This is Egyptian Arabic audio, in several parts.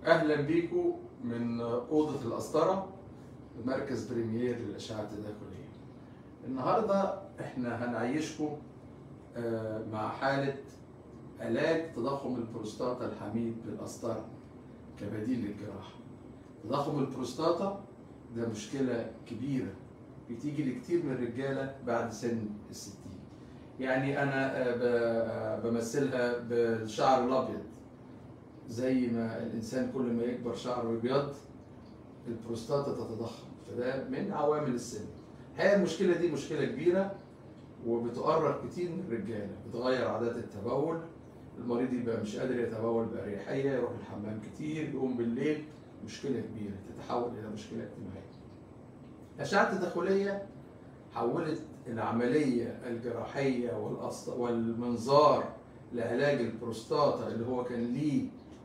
اهلا بيكم من اوضه القسطره مركز بريمير للاشعه التداخليه النهارده احنا هنعيشكم آه، مع حاله علاج تضخم البروستاتا الحميد بالقسطره كبديل للجراحه تضخم البروستاتا ده مشكله كبيره بتيجي لكتير من الرجاله بعد سن الستين يعني انا آه، ب- آه، بمثلها بالشعر الابيض زي ما الانسان كل ما يكبر شعره يبيض البروستاتا تتضخم فده من عوامل السن الحقيقه المشكله دي مشكله كبيره وبتؤرق كتير من الرجاله بتغير عادات التبول المريض يبقى مش قادر يتبول بأريحية يروح الحمام كتير يقوم بالليل مشكلة كبيرة تتحول إلى مشكلة اجتماعية الأشعة التداخلية حولت العملية الجراحية والأسط- والمنظار لعلاج البروستاتا اللي هو كان ليه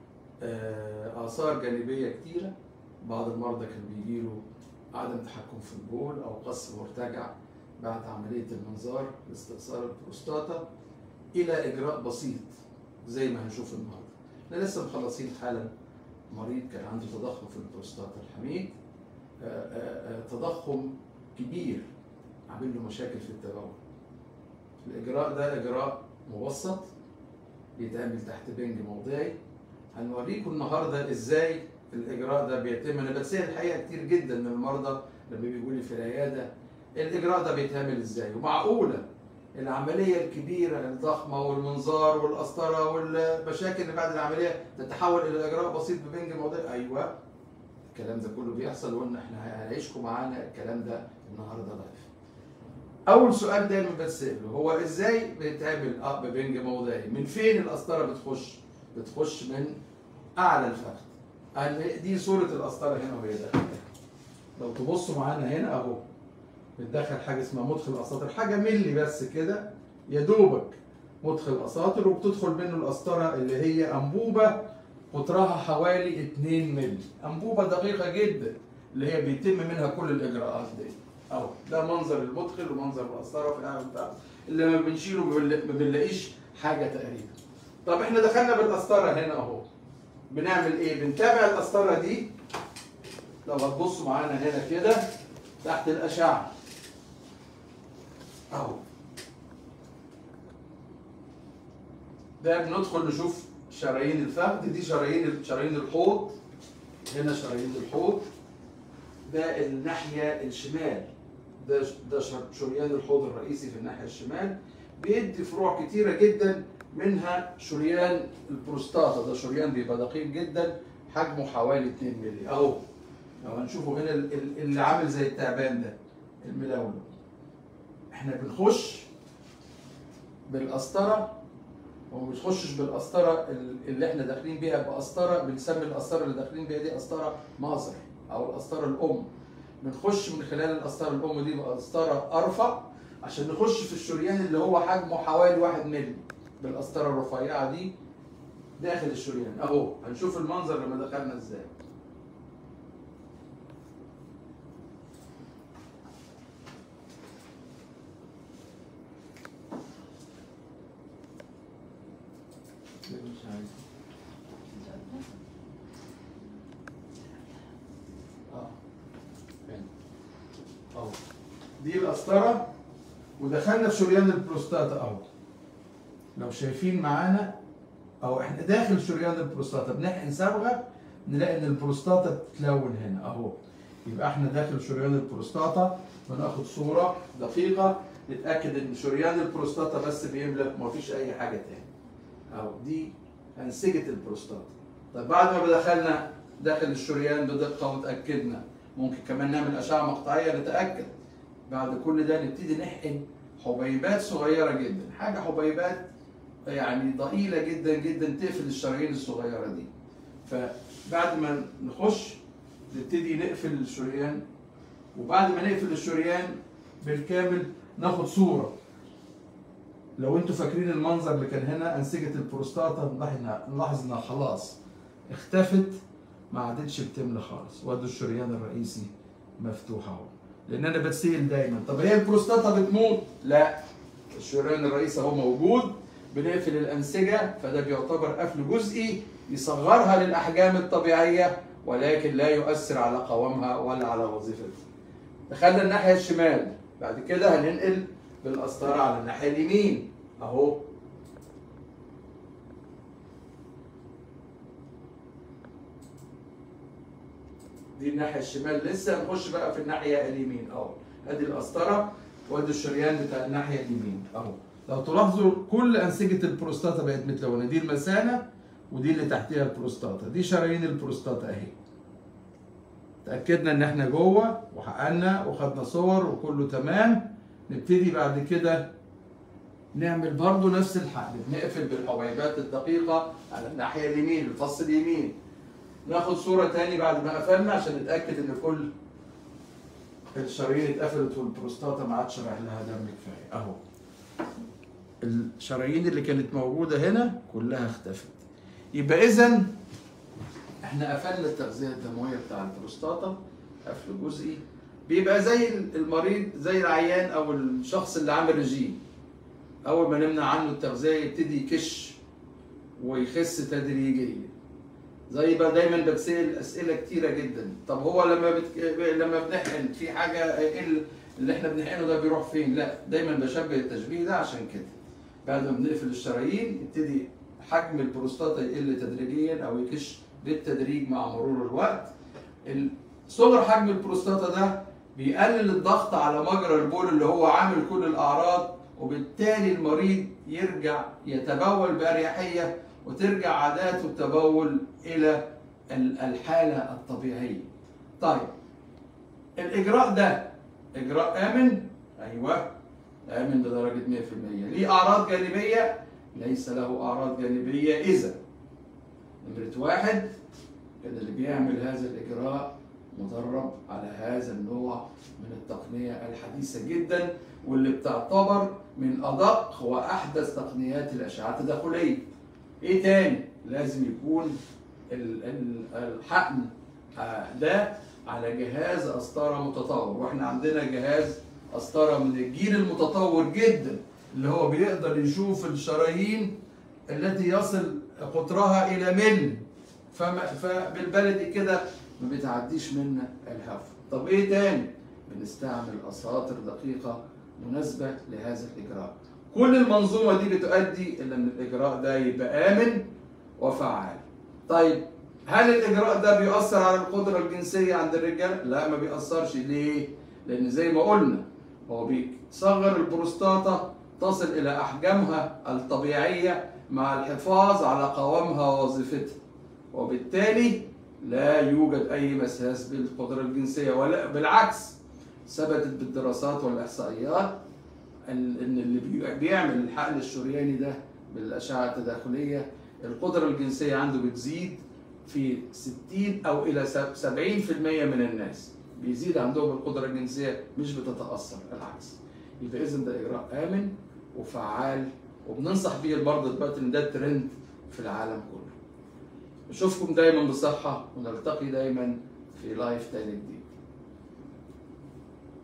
آه، آثار جانبية كتيرة بعض المرضى كان بيجيله عدم تحكم في البول أو قص مرتجع بعد عملية المنظار لاستئصال البروستاتا إلى إجراء بسيط زي ما هنشوف النهارده. احنا لسه مخلصين حالا مريض كان عنده تضخم في البروستاتا الحميد آه، آه، آه، تضخم كبير عامل له مشاكل في التبول. الإجراء ده إجراء مبسط بيتعمل تحت بنج موضعي هنوريكم النهارده ازاي الاجراء ده بيتم انا بتسال الحقيقه كتير جدا من المرضى لما بيجوا لي في العياده الاجراء ده بيتعمل ازاي ومعقوله العمليه الكبيره الضخمه والمنظار والقسطره والمشاكل اللي بعد العمليه تتحول الى اجراء بسيط ببنج موضعي ايوه الكلام ده كله بيحصل وقلنا احنا هنعيشكم معانا الكلام ده النهارده لايف اول سؤال دايما بتساله هو ازاي بيتعمل اه ببنج موضعي من فين القسطره بتخش بتخش من اعلى الفخذ يعني دي صوره القسطره هنا وهي داخله لو تبصوا معانا هنا اهو بتدخل حاجه اسمها مدخل اساطر حاجه ملي بس كده يا دوبك مدخل اساطر وبتدخل منه القسطره اللي هي انبوبه قطرها حوالي 2 ملي انبوبه دقيقه جدا اللي هي بيتم منها كل الاجراءات دي اهو ده منظر المدخل ومنظر القسطره في القلب بتاعه اللي ما بنشيله ما بنلا- ما بنلاقيش حاجه تقريبا طب احنا دخلنا بالقسطره هنا اهو بنعمل ايه بنتابع القسطره دي لو هتبصوا معانا هنا كده تحت الاشعه اهو ده بندخل نشوف شرايين الفخذ دي شرايين شرايين الحوض هنا شرايين الحوض ده الناحيه الشمال ده ده شر- شريان الحوض الرئيسي في الناحيه الشمال بيدي فروع كتيره جدا منها شريان البروستاتا ده شريان بيبقى دقيق جدا حجمه حوالي 2 مللي اهو لو هنشوفه هنا ال- ال- اللي عامل زي التعبان ده الملولو احنا بنخش بالقسطره وما بنخشش بالقسطره ال- اللي احنا داخلين بيها بقسطره بنسمي القسطره اللي داخلين بيها دي قسطره مازر او القسطره الام بنخش من خلال القسطره الام دي بقسطره ارفع عشان نخش في الشريان اللي هو حجمه حوالي 1 مللي بالقسطره الرفيعه دي داخل الشريان اهو هنشوف المنظر لما دخلنا ازاي مش عارف اه هنا اهو دي القسطره ودخلنا في شريان البروستاتا اهو لو شايفين معانا اهو احنا داخل شريان البروستاتا بنحقن صبغه نلاقي ان البروستاتا بتتلون هنا اهو يبقى احنا داخل شريان البروستاتا بناخد صوره دقيقه نتاكد ان شريان البروستاتا بس بيملى ومفيش اي حاجه تاني اهو دي انسجه البروستاتا طب بعد ما دخلنا داخل الشريان بدقه وتاكدنا ممكن كمان نعمل اشعه مقطعيه نتاكد بعد كل ده نبتدي نحقن حبيبات صغيره جدا حاجه حبيبات يعني ضئيله جدا جدا تقفل الشرايين الصغيره دي فبعد ما نخش نبتدي نقفل الشريان وبعد ما نقفل الشريان بالكامل ناخد صوره لو انتوا فاكرين المنظر اللي كان هنا انسجه البروستاتا نلاحظ- نلاحظ انها خلاص اختفت ما عادتش بتملى خالص وادي الشريان الرئيسي مفتوح اهو لان انا بتسال دايما طب هي البروستاتا بتموت؟ لا الشريان الرئيسي اهو موجود بنقفل الانسجه فده بيعتبر قفل جزئي يصغرها للاحجام الطبيعيه ولكن لا يؤثر على قوامها ولا على وظيفتها دخلنا الناحيه الشمال بعد كده هننقل بالقسطره على الناحيه اليمين اهو دي الناحيه الشمال لسه هنخش بقى في الناحيه اليمين اهو ادي القسطره وادي الشريان بتاع الناحيه اليمين اهو لو تلاحظوا كل انسجه البروستاتا بقت متلونه دي المثانه ودي اللي تحتها البروستاتا دي شرايين البروستاتا اهي تاكدنا ان احنا جوه وحققنا وخدنا صور وكله تمام نبتدي بعد كده نعمل برضو نفس الحل نقفل بالحبيبات الدقيقه على الناحيه اليمين الفص اليمين ناخد صوره تاني بعد ما قفلنا عشان نتاكد ان كل الشرايين اتقفلت والبروستاتا ما عادش رايح لها دم كفايه اهو الشرايين اللي كانت موجوده هنا كلها اختفت يبقى اذا احنا قفلنا التغذيه الدمويه بتاع البروستاتا قفل جزئي بيبقى زي المريض زي العيان او الشخص اللي عامل رجيم اول ما نمنع عنه التغذيه يبتدي يكش ويخس تدريجيا زي بقى دايما بتسال اسئله كتيره جدا طب هو لما بت... لما بنحقن في حاجه ايه اللي احنا بنحقنه ده بيروح فين لا دايما بشبه التشبيه ده عشان كده بعد ما بنقفل الشرايين يبتدي حجم البروستاتا يقل تدريجيا او يكش بالتدريج مع مرور الوقت صغر حجم البروستاتا ده بيقلل الضغط على مجرى البول اللي هو عامل كل الاعراض وبالتالي المريض يرجع يتبول باريحيه وترجع عادات التبول الى الحاله الطبيعيه. طيب الاجراء ده اجراء امن؟ ايوه امن بدرجه 100%. ليه اعراض جانبيه؟ ليس له اعراض جانبيه اذا نمره واحد كان اللي بيعمل هذا الاجراء مدرب على هذا النوع من التقنيه الحديثه جدا واللي بتعتبر من ادق واحدث تقنيات الاشعه التداخليه. ايه تاني؟ لازم يكون الحقن ده على جهاز قسطره متطور واحنا عندنا جهاز قسطره من الجيل المتطور جدا اللي هو بيقدر يشوف الشرايين التي يصل قطرها الى ملي فبالبلدي كده ما بتعديش منا الهواء طب ايه تاني بنستعمل اساطر دقيقه مناسبه لهذا الاجراء كل المنظومه دي بتؤدي الى ان الاجراء ده يبقى امن وفعال طيب هل الاجراء ده بيؤثر على القدره الجنسيه عند الرجال لا ما بيأثرش ليه لان زي ما قلنا هو بيصغر البروستاتا تصل الى احجامها الطبيعيه مع الحفاظ على قوامها ووظيفتها وبالتالي لا يوجد اي مساس بالقدره الجنسيه ولا بالعكس ثبتت بالدراسات والاحصائيات ان اللي بيعمل الحقن الشرياني ده بالاشعه التداخليه القدره الجنسيه عنده بتزيد في 60 او الى 70% من الناس بيزيد عندهم القدره الجنسيه مش بتتاثر العكس يبقى اذا ده اجراء امن وفعال وبننصح بيه برضه دلوقتي ان ده ترند في العالم كله. نشوفكم دايما بصحه ونلتقي دايما في لايف تاني جديد.